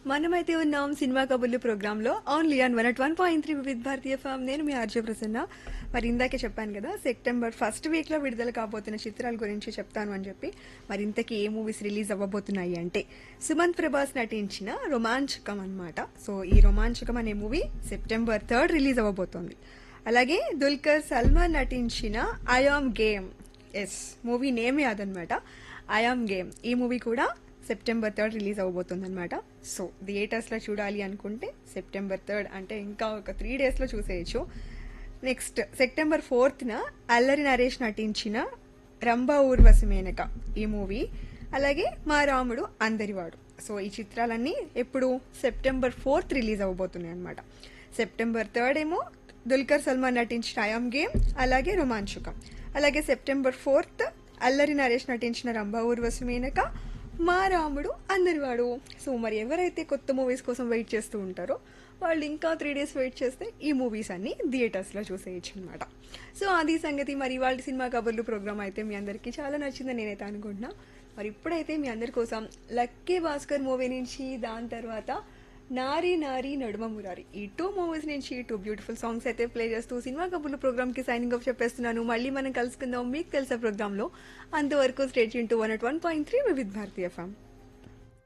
మనమైతే ఉన్నాం సినిమా కబుర్లు ప్రోగ్రామ్ లో only on one at one point three with Bharatiya fam నేను మీ ఆర్జే ప్రసన్న మరి ఇందాకే చెప్పాను కదా సెప్టెంబర్ ఫస్ట్ వీక్ లో విడుదల కాబోతున్న చిత్రాల గురించి చెప్తాను అని చెప్పి మరి ఇంతకీ ఏ మూవీస్ రిలీజ్ అవ్వబోతున్నాయి అంటే సుమంత్ ప్రభాస్ నటించిన రొమాంచకం అన్నమాట సో ఈ రొమాంచకం అనే మూవీ సెప్టెంబర్ థర్డ్ రిలీజ్ అవ్వబోతోంది అలాగే దుల్కర్ సల్మాన్ నటించిన ఐఆమ్ గేమ్ ఎస్ మూవీ నేమే అదనమాట ఐఆమ్ గేమ్ ఈ మూవీ కూడా సెప్టెంబర్ థర్డ్ రిలీజ్ అవ్వబోతుంది అనమాట సో థియేటర్స్లో చూడాలి అనుకుంటే సెప్టెంబర్ థర్డ్ అంటే ఇంకా ఒక త్రీ డేస్లో చూసేయచ్చు నెక్స్ట్ సెప్టెంబర్ ఫోర్త్న అల్లరి నరేష్ నటించిన రంభా ఊర్వశి మేనక ఈ మూవీ అలాగే మా రాముడు అందరివాడు సో ఈ చిత్రాలన్నీ ఎప్పుడు సెప్టెంబర్ ఫోర్త్ రిలీజ్ అవ్వబోతున్నాయి అనమాట సెప్టెంబర్ థర్డ్ ఏమో దుల్కర్ సల్మాన్ నటించిన ఐఎమ్ గేమ్ అలాగే రోమాంచకం అలాగే సెప్టెంబర్ ఫోర్త్ అల్లరి నరేష్ నటించిన రంభా ఊర్వశి మేనక మా రాముడు అందరివాడు సో మరి ఎవరైతే కొత్త మూవీస్ కోసం వెయిట్ చేస్తూ ఉంటారో వాళ్ళు ఇంకా త్రీ డేస్ వెయిట్ చేస్తే ఈ మూవీస్ అన్ని థియేటర్స్లో చూసేయచ్చు అనమాట సో అది సంగతి మరి వాళ్ళ సినిమా కబుర్లు ప్రోగ్రామ్ అయితే మీ అందరికీ చాలా నచ్చిందని నేనైతే అనుకుంటున్నా మరి ఇప్పుడైతే మీ అందరి కోసం లక్కీ భాస్కర్ మూవీ నుంచి దాని తర్వాత నారీ నారీ నడుమ మురారి ఈ టూ మూవీస్ నుంచి టూ బ్యూటిఫుల్ సాంగ్స్ అయితే ప్లే చేస్తూ సినిమా కబుర్లు ప్రోగ్రామ్ కి సైనింగ్ ఆఫ్ చెప్పేస్తున్నాను మళ్ళీ మనం కలుసుకుందాం మీకు తెలిసే ప్రోగ్రామ్ లో అంతవరకు stay tuned to one at one point three with Bharatiya ఫ్యామ్